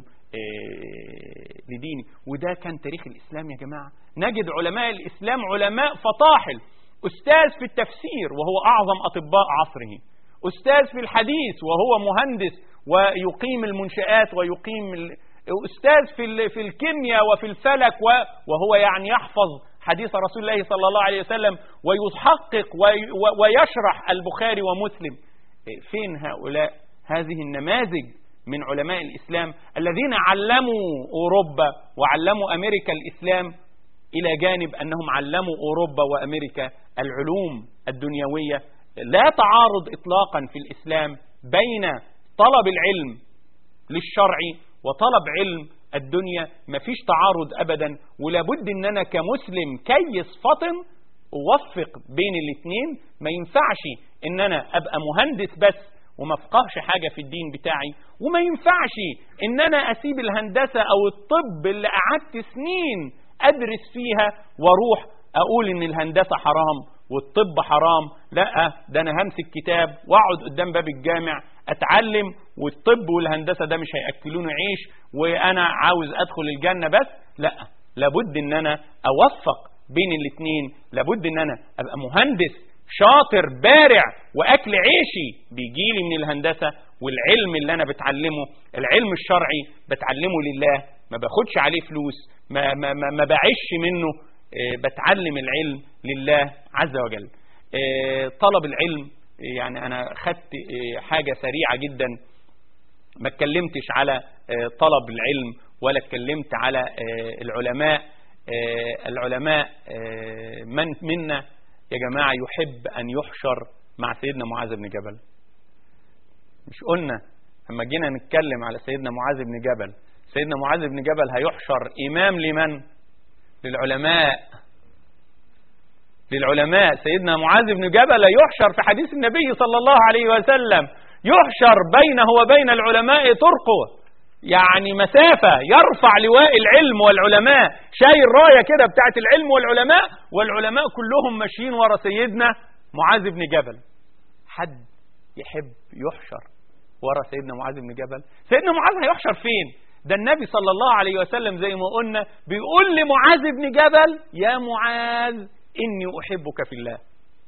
لديني وده كان تاريخ الإسلام يا جماعة نجد علماء الإسلام علماء فطاحل أستاذ في التفسير وهو أعظم أطباء عصره أستاذ في الحديث وهو مهندس ويقيم المنشآت ويقيم أستاذ في في الكيمياء وفي الفلك وهو يعني يحفظ حديث رسول الله صلى الله عليه وسلم ويحقق ويشرح البخاري ومسلم فين هؤلاء هذه النماذج من علماء الإسلام الذين علموا أوروبا وعلموا أمريكا الإسلام إلى جانب أنهم علموا أوروبا وأمريكا العلوم الدنيوية لا تعارض إطلاقا في الإسلام بين طلب العلم للشرع وطلب علم الدنيا مفيش تعارض أبدا ولابد أن أنا كمسلم كيس فطن أوفق بين الاثنين ما ينفعش أن أنا أبقى مهندس بس وما افقهش حاجة في الدين بتاعي وما ينفعش ان انا اسيب الهندسة او الطب اللي قعدت سنين ادرس فيها واروح اقول ان الهندسة حرام والطب حرام لا ده انا همسك كتاب واقعد قدام باب الجامع اتعلم والطب والهندسة ده مش هيأكلوني عيش وانا عاوز ادخل الجنة بس لا لابد ان انا اوفق بين الاثنين لابد ان انا ابقى مهندس شاطر بارع واكل عيشي بيجيلي من الهندسة والعلم اللي انا بتعلمه العلم الشرعي بتعلمه لله ما باخدش عليه فلوس ما, ما, ما, ما بعيش منه بتعلم العلم لله عز وجل طلب العلم يعني انا خدت حاجة سريعة جدا ما اتكلمتش على طلب العلم ولا اتكلمت على العلماء العلماء من منا يا جماعة يحب أن يحشر مع سيدنا معاذ بن جبل مش قلنا لما جينا نتكلم على سيدنا معاذ بن جبل سيدنا معاذ بن جبل هيحشر إمام لمن للعلماء للعلماء سيدنا معاذ بن جبل يحشر في حديث النبي صلى الله عليه وسلم يحشر بينه وبين العلماء طرقه يعني مسافة يرفع لواء العلم والعلماء شايل راية كده بتاعت العلم والعلماء والعلماء كلهم ماشيين ورا سيدنا معاذ بن جبل حد يحب يحشر ورا سيدنا معاذ بن جبل سيدنا معاذ هيحشر فين ده النبي صلى الله عليه وسلم زي ما قلنا بيقول لمعاذ بن جبل يا معاذ إني أحبك في الله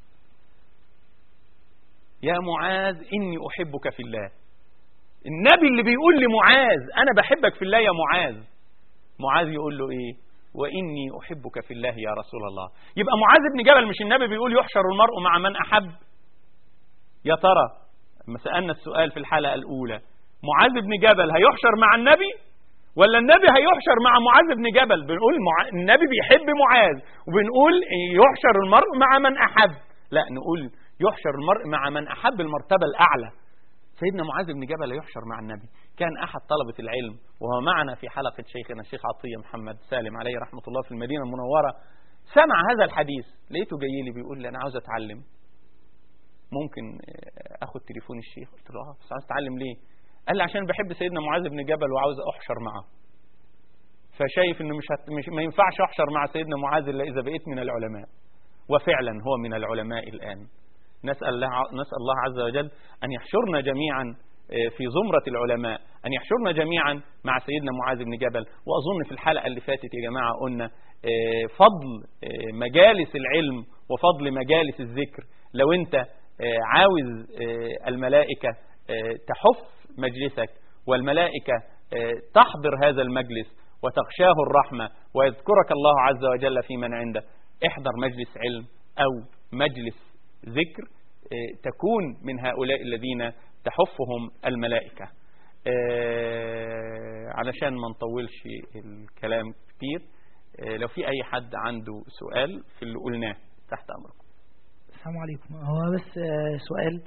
يا معاذ إني أحبك في الله النبي اللي بيقول لمعاذ أنا بحبك في الله يا معاذ معاذ يقول له إيه وإني أحبك في الله يا رسول الله يبقى معاذ بن جبل مش النبي بيقول يحشر المرء مع من أحب يا ترى لما سألنا السؤال في الحلقة الأولى معاذ بن جبل هيحشر مع النبي ولا النبي هيحشر مع معاذ بن جبل بنقول مع... النبي بيحب معاذ وبنقول يحشر المرء مع من أحب لا نقول يحشر المرء مع من أحب المرتبة الأعلى سيدنا معاذ بن جبل يحشر مع النبي كان أحد طلبة العلم وهو معنا في حلقة شيخنا الشيخ عطية محمد سالم عليه رحمة الله في المدينة المنورة سمع هذا الحديث لقيته جاي لي بيقول لي أنا عاوز أتعلم ممكن أخد تليفون الشيخ قلت له اه بس عاوز أتعلم ليه قال لي عشان بحب سيدنا معاذ بن جبل وعاوز أحشر معه فشايف انه مش, هت... مش ما ينفعش احشر مع سيدنا معاذ الا اذا بقيت من العلماء وفعلا هو من العلماء الان نسال الله نسال الله عز وجل ان يحشرنا جميعا في زمرة العلماء أن يحشرنا جميعا مع سيدنا معاذ بن جبل وأظن في الحلقة اللي فاتت يا جماعة قلنا فضل مجالس العلم وفضل مجالس الذكر لو أنت عاوز الملائكة تحف مجلسك والملائكة تحضر هذا المجلس وتغشاه الرحمة ويذكرك الله عز وجل في من عنده احضر مجلس علم أو مجلس ذكر آه، تكون من هؤلاء الذين تحفهم الملائكة آه، علشان ما نطولش الكلام كتير آه، لو في أي حد عنده سؤال في اللي قلناه تحت أمركم السلام عليكم هو بس آه، سؤال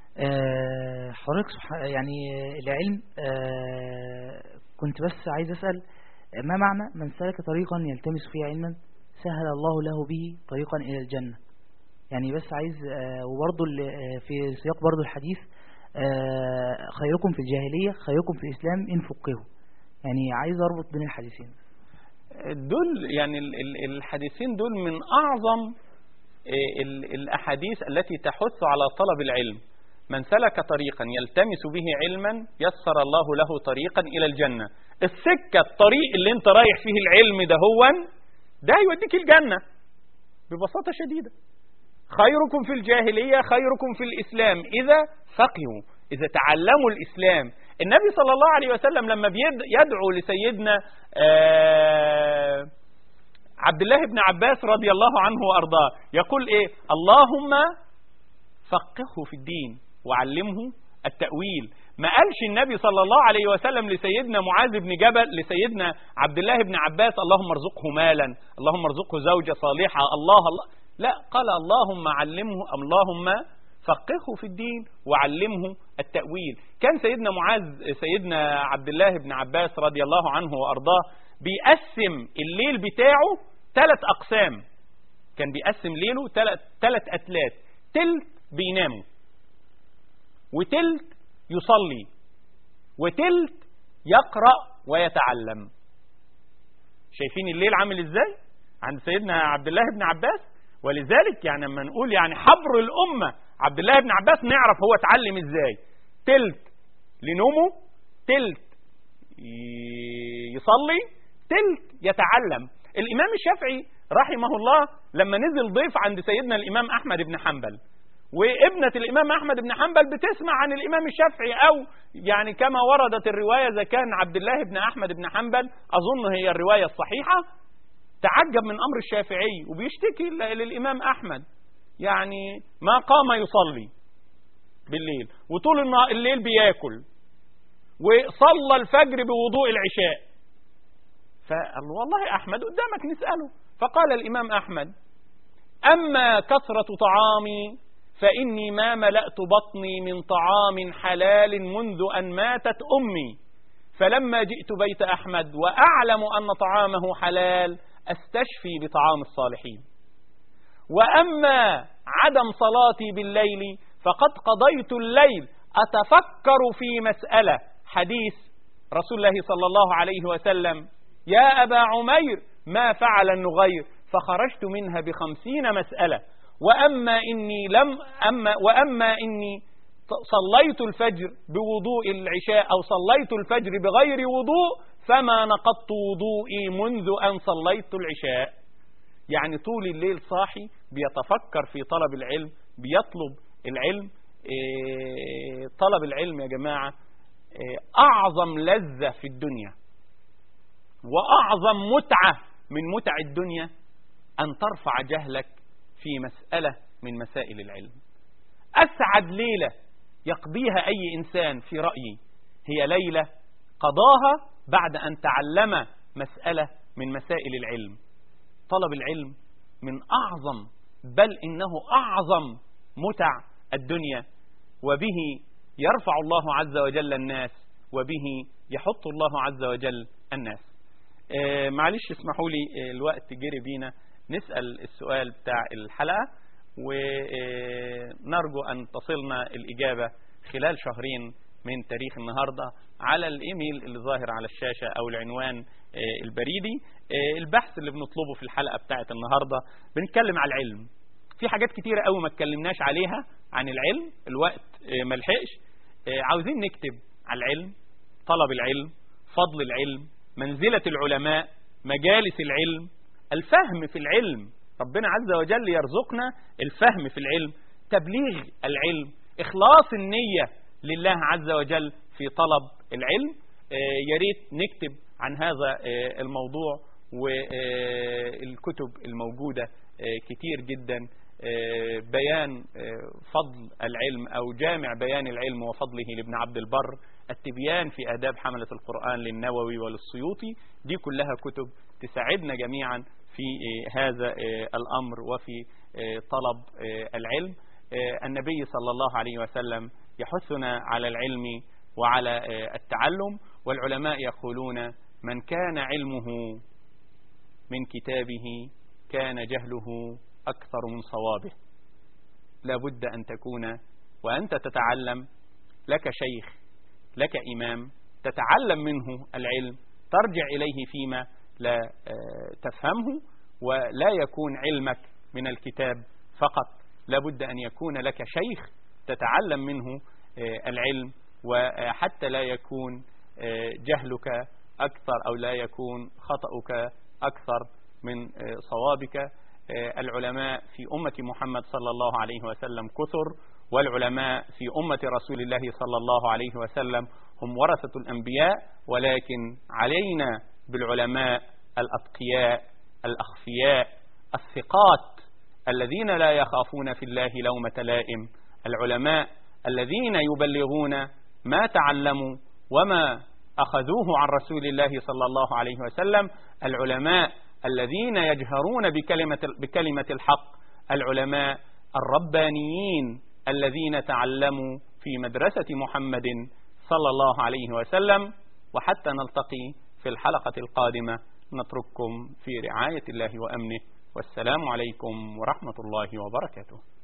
آه، حضرتك سبح- يعني آه، العلم آه، كنت بس عايز أسأل آه، ما معنى من سلك طريقا يلتمس فيه علما سهل الله له به طريقا إلى الجنة يعني بس عايز آه، وبرضه ال- آه، في سياق برضه الحديث آه، خيركم في الجاهلية خيركم في الإسلام إن فقهوا يعني عايز أربط بين الحديثين دول يعني ال- ال- الحديثين دول من أعظم آه، ال- الأحاديث التي تحث على طلب العلم من سلك طريقا يلتمس به علما يسر الله له طريقا إلى الجنة السكة الطريق اللي انت رايح فيه العلم ده هو ده يوديك الجنة ببساطة شديدة خيركم في الجاهلية خيركم في الإسلام إذا فقهوا إذا تعلموا الإسلام النبي صلى الله عليه وسلم لما بيد- يدعو لسيدنا آه، عبد الله بن عباس رضي الله عنه وأرضاه يقول إيه اللهم فقهه في الدين وعلمه التأويل ما قالش النبي صلى الله عليه وسلم لسيدنا معاذ بن جبل لسيدنا عبد الله بن عباس اللهم ارزقه مالا اللهم ارزقه زوجة صالحة الله الله لا قال اللهم علمه اللهم فقهه في الدين وعلمه التأويل كان سيدنا معاذ سيدنا عبد الله بن عباس رضي الله عنه وأرضاه بيقسم الليل بتاعه ثلاث أقسام كان بيقسم ليله ثلاث أتلات تلت بيناموا وتلت يصلي وتلت يقرأ ويتعلم شايفين الليل عامل ازاي عند سيدنا عبد الله بن عباس ولذلك يعني لما نقول يعني حبر الأمة عبد الله بن عباس نعرف هو اتعلم ازاي تلت لنومه تلت ي- يصلي تلت يتعلم الإمام الشافعي رحمه الله لما نزل ضيف عند سيدنا الإمام أحمد بن حنبل وابنة الإمام أحمد بن حنبل بتسمع عن الإمام الشافعي أو يعني كما وردت الرواية إذا كان عبد الله بن أحمد بن حنبل أظن هي الرواية الصحيحة تعجب من أمر الشافعي وبيشتكي ل- للإمام أحمد يعني ما قام يصلي بالليل وطول النهار الليل بياكل وصلى الفجر بوضوء العشاء فقال له والله أحمد قدامك نسأله فقال الإمام أحمد أما كثرة طعامي فإني ما ملأت بطني من طعام حلال منذ أن ماتت أمي فلما جئت بيت أحمد وأعلم أن طعامه حلال أستشفي بطعام الصالحين وأما عدم صلاتي بالليل فقد قضيت الليل أتفكر في مسألة حديث رسول الله صلى الله عليه وسلم يا أبا عمير ما فعل النغير فخرجت منها بخمسين مسألة وأما إني لم أما وأما إني صليت الفجر بوضوء العشاء أو صليت الفجر بغير وضوء فما نقضت وضوئي منذ أن صليت العشاء يعني طول الليل صاحي بيتفكر في طلب العلم بيطلب العلم إيه، طلب العلم يا جماعة إيه، أعظم لذة في الدنيا وأعظم متعة من متع الدنيا أن ترفع جهلك في مسألة من مسائل العلم أسعد ليلة يقضيها أي إنسان في رأيي هي ليلة قضاها بعد أن تعلم مسألة من مسائل العلم طلب العلم من أعظم بل إنه أعظم متع الدنيا وبه يرفع الله عز وجل الناس وبه يحط الله عز وجل الناس آه، معلش اسمحوا لي آه، الوقت جري بينا نسأل السؤال بتاع الحلقة ونرجو أن تصلنا الإجابة خلال شهرين من تاريخ النهاردة على الإيميل اللي ظاهر على الشاشة أو العنوان آه، البريدي آه، البحث اللي بنطلبه في الحلقة بتاعت النهاردة بنتكلم على العلم في حاجات كتيرة قوي ما اتكلمناش عليها عن العلم الوقت آه، ملحقش آه، عاوزين نكتب على العلم طلب العلم فضل العلم منزلة العلماء مجالس العلم الفهم في العلم ربنا عز وجل يرزقنا الفهم في العلم تبليغ العلم إخلاص النية لله عز وجل في طلب العلم آه، يا ريت نكتب عن هذا آه، الموضوع والكتب الموجودة كتير جدا بيان فضل العلم أو جامع بيان العلم وفضله لابن عبد البر التبيان في آداب حملة القرآن للنووي وللسيوطي دي كلها كتب تساعدنا جميعا في هذا الأمر وفي طلب العلم النبي صلى الله عليه وسلم يحثنا على العلم وعلى التعلم والعلماء يقولون من كان علمه من كتابه كان جهله أكثر من صوابه لابد أن تكون وأنت تتعلم لك شيخ لك إمام تتعلم منه العلم ترجع إليه فيما لا تفهمه ولا يكون علمك من الكتاب فقط لابد أن يكون لك شيخ تتعلم منه العلم وحتى لا يكون جهلك أكثر أو لا يكون خطأك أكثر من صوابك العلماء في أمة محمد صلى الله عليه وسلم كثر والعلماء في أمة رسول الله صلى الله عليه وسلم هم ورثة الأنبياء ولكن علينا بالعلماء الأتقياء الأخفياء الثقات الذين لا يخافون في الله لومة لائم العلماء الذين يبلغون ما تعلموا وما أخذوه عن رسول الله صلى الله عليه وسلم العلماء الذين يجهرون بكلمة, بكلمة الحق العلماء الربانيين الذين تعلموا في مدرسة محمد صلى الله عليه وسلم وحتى نلتقي في الحلقة القادمة نترككم في رعاية الله وأمنه والسلام عليكم ورحمة الله وبركاته